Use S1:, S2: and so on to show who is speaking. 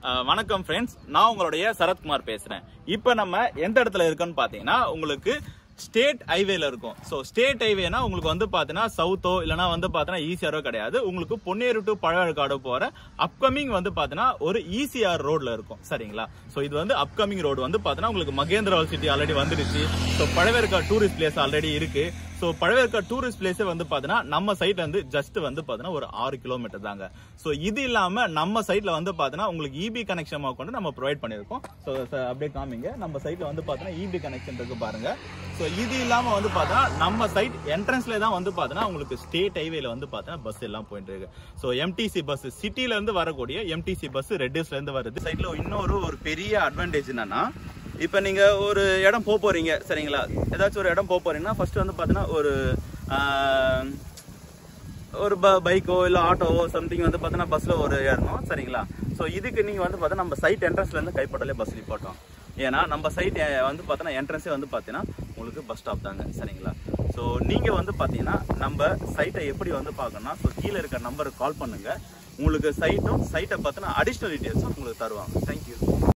S1: அஹ், வணக்கம் ஃப்ரெண்ட்ஸ் நான் உங்களுடைய சரத்குமார் பேசுறேன் இப்போ நம்ம எந்த இடத்துல இருக்கோம்னு பார்த்தீங்கன்னா உங்களுக்கு ஸ்டேட் ஹைவேல இருக்கும் ஸோ ஸ்டேட் ஹைவேனா உங்களுக்கு வந்து பார்த்தீங்கன்னா சவுத்தோ இல்லைனா வந்து பார்த்தீங்கன்னா ஈசிஆரோ கிடையாது உங்களுக்கு பொன்னேரு டு பழவேற்காடு போற அப்கமிங் வந்து பார்த்தீங்கன்னா ஒரு ஈசிஆர் ரோட்ல இருக்கும் சரிங்களா ஸோ இது வந்து அப்கமிங் ரோடு வந்து பார்த்தீங்கன்னா உங்களுக்கு மகேந்திரா சிட்டி ஆல்ரெடி வந்துடுச்சு so Pazhaverkadu tourist place already இருக்கு ஸோ பழவேற்காடு டூரிஸ்ட் பிளேஸே வந்து பார்த்தீங்கன்னா நம்ம சைட்ல இருந்து ஜஸ்ட் வந்து பார்த்தீங்கன்னா ஒரு ஆறு கிலோமீட்டர் தாங்க ஸோ இது இல்லாம நம்ம சைட்ல வந்து பார்த்தீங்கன்னா உங்களுக்கு இபி கனெக்ஷன் கொண்டு நம்ம ப்ரொவைட் பண்ணியிருக்கோம் ஸோ அப்படியே காமிங்க நம்ம சைட்ல வந்து பார்த்தீங்கன்னா இபி கனெக்ஷன் இருக்கு பாருங்க ஸோ இது இல்லாம வந்து பார்த்தீங்கன்னா நம்ம சைட் என்ட்ரன்ஸ்ல தான் வந்து பார்த்தீங்கன்னா உங்களுக்கு ஸ்டேட் ஹைவேல வந்து பார்த்தீங்கன்னா பஸ் எல்லாம் போயிட்டு இருக்கு ஸோ எம்டிசி பஸ் சிட்டில இருந்து வரக்கூடிய எம்டிசி பஸ் ரெட்டிஸ்ல இருந்து வருது சைட்ல இன்னொரு ஒரு பெரிய அட்வான்டேஜ் என்னன்னா இப்போ நீங்க ஒரு இடம் போக போறீங்க சரிங்களா ஏதாச்சும் ஒரு இடம் போக போறீங்கன்னா ஃபர்ஸ்ட் வந்து பார்த்தீங்கன்னா ஒரு ஆஹ், ஒரு ப பைக்கோ இல்லை ஆட்டோவோ சம்திங் வந்து பார்த்தீங்கன்னா பஸ்ஸில் ஒரு ஏறணும் சரிங்களா ஸோ இதுக்கு நீங்கள் வந்து பார்த்தீங்கன்னா நம்ம சைட் என்ட்ரன்ஸ்லேருந்து கைப்பட்டாலே பஸ் நிப்பாட்டோம் ஏன்னா நம்ம சைட் வந்து பார்த்தீங்கன்னா என்ட்ரன்ஸே வந்து பார்த்தீங்கன்னா உங்களுக்கு பஸ் ஸ்டாப் தாங்க சரிங்களா ஸோ நீங்கள் வந்து பார்த்தீங்கன்னா நம்ம சைட்டை எப்படி வந்து பார்க்கணும்னா ஸோ கீழே இருக்க நம்பருக்கு கால் பண்ணுங்க உங்களுக்கு சைட்டும் சைட்டை பார்த்தீங்கன்னா அடிஷ்னல் டீட்டெயில்ஸும் உங்களுக்கு தருவாங்க தேங்க்யூ